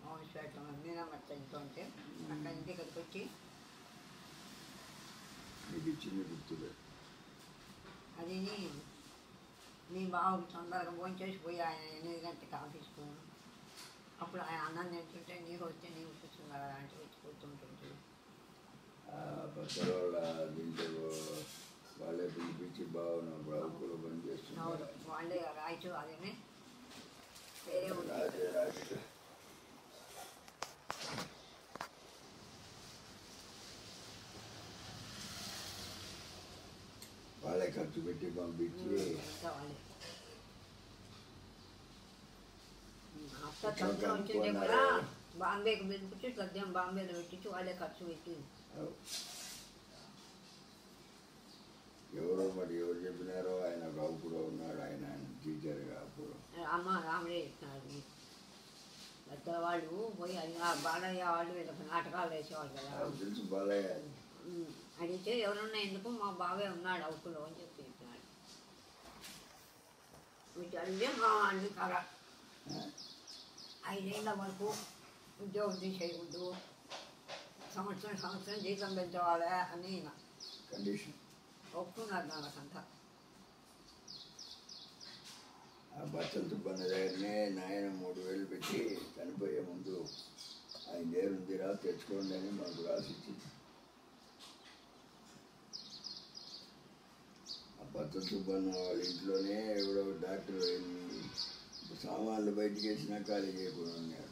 మౌనిపేట మీనమ్మ చనిపోతే అక్కడి నుంచి ఇక్కడికి వచ్చి నీకు ఇచ్చింది గుర్తులేదు అది నీ- నీ బాబు తొందరగా భోజనం చేసిపోయి ఆయన ఎనిమిది గంటలకు ఆఫీస్కి పోయాను అప్పుడు ఆయన అన్నం తింటుంటే నీకు వస్తే నీకు కూర్చున్నారు అంటే వచ్చి కూర్చుంటుంటే ఆ పక్కన వాళ్ళ దీంట్లో వాళ్ళే పిలిపించి బాగున్నప్పుడు అవుకులు బంద్ చేస్తున్నారు వాళ్ళే రాయచు అదేనే వేరే ఊరు. రాజే రాజే వాళ్ళే ఖర్చు పెట్టి పంపించి అంతా వాళ్ళే అత్త సద్యం వచ్చింటే కూడా బాంబేకి పిలిపించి సద్యం బాంబేలో పెట్టించి వాళ్ళే ఖర్చు పెట్టి ఎవరో మరి ఎవరు చెప్పినారో ఆయన రావుకులో ఉన్నాడు ఆయన టీచర్గా అప్పుడు అమ్మ రాముడే ఇచ్చినాడు పెద్ద వాళ్ళు పోయి అది ఆ బాలయ్య వాళ్ళు వీళ్ళకి నాటకాలు వేసేవాళ్ళు కదా నాకు తెలుసు బాలయ్య ఉమ్, అడిగితే ఎవరున్నా ఎందుకు మా బావే ఉన్నాడు అవుకులో అని చెప్పి చెప్పినాడు వీటి అడిగితే మా అన్ని కర ఐదేళ్ళ వరకు ఉద్యోగం తీసేయకూడదు సంవత్సరం సంవత్సరం జీతం పెంచవాలి అని కండిషన్ ఒప్పుకున్నారు నాకంతా ఆ బచ్చల సుబ్బన్న దగ్గరనే నాయన మూడు వేలు పెట్టి చనిపోయే ముందు ఆయన దగ్గర ఉందిరా తెచ్చుకోండి అని మాకు రాసిచ్చింది ఆ బచ్చల సుబ్బన్న వాళ్ళ ఇంట్లోనే ఎవడో డాక్టర్ వెళ్ళి సామాన్లు బయటికి వేసినా ఖాళీ చేయకుండా ఉన్నాడు